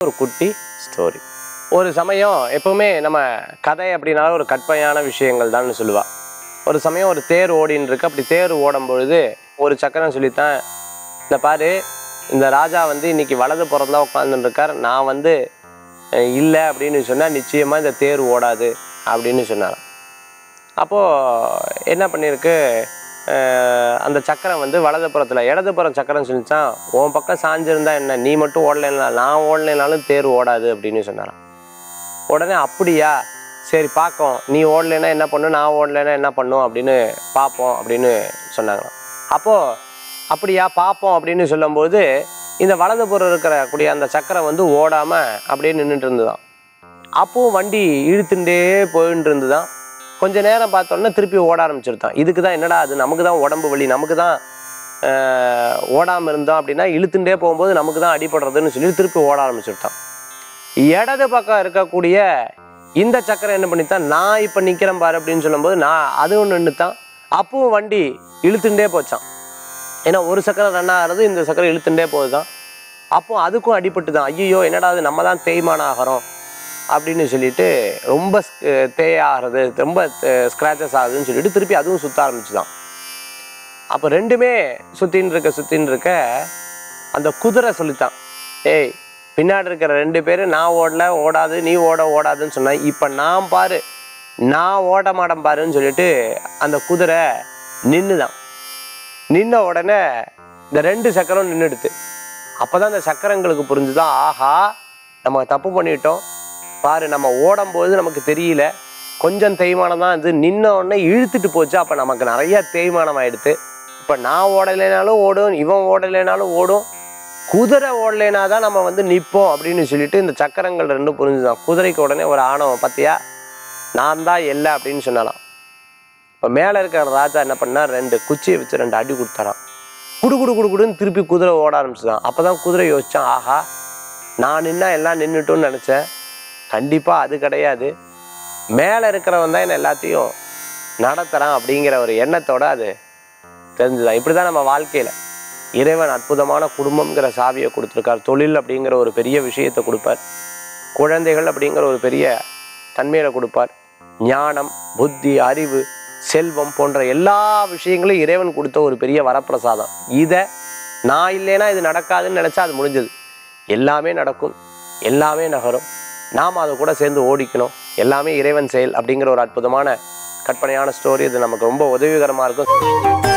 ஒரு குட்டி ஸ்டோரி ஒரு சமயம் எப்பவுமே நம்ம கதை அப்படின்னாலும் ஒரு கற்பனையான விஷயங்கள் தான் சொல்லுவா ஒரு சமயம் ஒரு தேர் ஓடின்னு இருக்கு அப்படி தேர் ஓடும் பொழுது ஒரு சக்கரம் சொல்லித்தான் இந்த பாரு இந்த ராஜா வந்து இன்னைக்கு வலது புறந்தா உட்காந்துட்டு இருக்கார் நான் வந்து அஹ், இல்லை அப்படின்னு சொன்னால் நிச்சயமாக இந்த தேர் ஓடாது அப்படின்னு சொன்னாராம் அப்போது என்ன பண்ணியிருக்கு அஹ், அந்த சக்கரம் வந்து வலதுபுறத்தில் இடதுபுறம் சக்கரம் சொல்லிச்சான் உன் பக்கம் சாஞ்சிருந்தா என்ன நீ மட்டும் ஓடலைன்னா நான் ஓடலைனாலும் தேர் ஓடாது அப்படின்னு சொன்னாராம் உடனே அப்படியா சரி பார்க்கும் நீ ஓடலைன்னா என்ன பண்ணும் நான் ஓடலைன்னா என்ன பண்ணும் அப்படின்னு பார்ப்போம் அப்படின்னு சொன்னாங்களாம் அப்போது அப்படியா பார்ப்போம் அப்படின்னு சொல்லும்போது இந்த வலதுபுறம் இருக்கிற கூடிய அந்த சக்கரம் வந்து ஓடாமல் அப்படியே நின்றுட்டு இருந்துதான் அப்பவும் வண்டி இழுத்துட்டே போயின்னு இருந்துதான் கொஞ்ச நேரம் பார்த்தோன்னா திருப்பி ஓட ஆரம்பிச்சிருத்தான் இதுக்கு தான் என்னடா அது நமக்கு தான் உடம்பு வலி நமக்கு தான் ஓடாமல் இருந்தோம் அப்படின்னா இழுத்துட்டே போகும்போது நமக்கு தான் அடிபடுறதுன்னு சொல்லி திருப்பி ஓட ஆரம்பிச்சிருத்தான் இடது பக்கம் இருக்கக்கூடிய இந்த சக்கரம் என்ன பண்ணித்தான் நான் இப்போ நிற்கிறேன் பாரு அப்படின்னு சொல்லும்போது நான் அதுவும் நின்றுத்தான் அப்பவும் வண்டி இழுத்துட்டே போச்சான் ஏன்னா ஒரு சக்கரம் ரன் ஆகிறது இந்த சக்கரம் இழுத்துட்டே போகுதுதான் அப்போ அதுக்கும் அடிபட்டு தான் ஐயோ என்னடா அது நம்ம தான் தேய்மானம் ஆகிறோம் அப்படின்னு சொல்லிட்டு ரொம்ப ஸ்க- தேய ஆகிறது ரொம்ப ஸ்க்ராச்சஸ் ஆகுதுன்னு சொல்லிட்டு திருப்பி அதுவும் சுத்த ஆரம்பிச்சுதான் அப்போ ரெண்டுமே சுத்தின்னு இருக்க சுத்தின்னு இருக்க அந்த குதிரை சொல்லித்தான் ஏய் பின்னாடி இருக்கிற ரெண்டு பேரும் நான் ஓடல ஓடாது நீ ஓட ஓடாதுன்னு சொன்னேன் இப்போ நான் பாரு நான் ஓட மாட்டேன் பாருன்னு சொல்லிட்டு அந்த குதிரை நின்றுதான் நின்ன உடனே இந்த ரெண்டு சக்கரம் நின்றுடுது அப்பதான் அந்த சக்கரங்களுக்கு புரிஞ்சுதான் ஆஹா நம்ம தப்பு பண்ணிட்டோம் பாரு நம்ம ஓடும்போது நமக்கு தெரியல கொஞ்சம் தேய்மானம் தான் இது நின்ன உடனே இழுத்துட்டு போச்சு அப்போ நமக்கு நிறைய தேய்மானம் ஆயிடுது இப்போ நான் ஓடலைனாலும் ஓடும் இவன் ஓடலைனாலும் ஓடும் குதிரை ஓடலைனா தான் நம்ம வந்து நிற்போம் அப்படின்னு சொல்லிட்டு இந்த சக்கரங்கள் ரெண்டும் புரிஞ்சுதான் குதிரைக்கு உடனே ஒரு ஆணவம் பார்த்தியா நான் தான் இல்லை அப்படின்னு சொன்னாலாம் இப்போ மேலே இருக்கிற ராஜா என்ன பண்ணார் ரெண்டு குச்சியை வச்சு ரெண்டு அடி கொடுத்தாராம் குடு குடு குடு குடுன்னு திருப்பி குதிரை ஓட ஆரம்பிச்சுதான் அப்போ தான் குதிரை யோசிச்சான் ஆஹா நான் நின்னா எல்லாம் நின்றுட்டோன்னு நினச்சேன் கண்டிப்பாக அது கிடையாது மேலே இருக்கிறவன் தான் என்ன எல்லாத்தையும் நடத்துகிறான் அப்படிங்கிற ஒரு எண்ணத்தோட அது தெரிஞ்சுதான் இப்படி தான் நம்ம வாழ்க்கையில் இறைவன் அற்புதமான குடும்பம்ங்கிற சாவியை கொடுத்துருக்கார் தொழில் அப்படிங்கிற ஒரு பெரிய விஷயத்தை கொடுப்பார் குழந்தைகள் அப்படிங்கிற ஒரு பெரிய தன்மையில கொடுப்பார் ஞானம் புத்தி அறிவு செல்வம் போன்ற எல்லா விஷயங்களும் இறைவன் கொடுத்த ஒரு பெரிய வரப்பிரசாதம் இதை நான் இல்லைன்னா இது நடக்காதுன்னு நினச்சா அது முடிஞ்சது எல்லாமே நடக்கும் எல்லாமே நகரும் நாம் அதை கூட சேர்ந்து ஓடிக்கணும் எல்லாமே இறைவன் செயல் அப்படிங்கிற ஒரு அற்புதமான கற்பனையான ஸ்டோரி இது நமக்கு ரொம்ப உதவிகரமாக இருக்கும்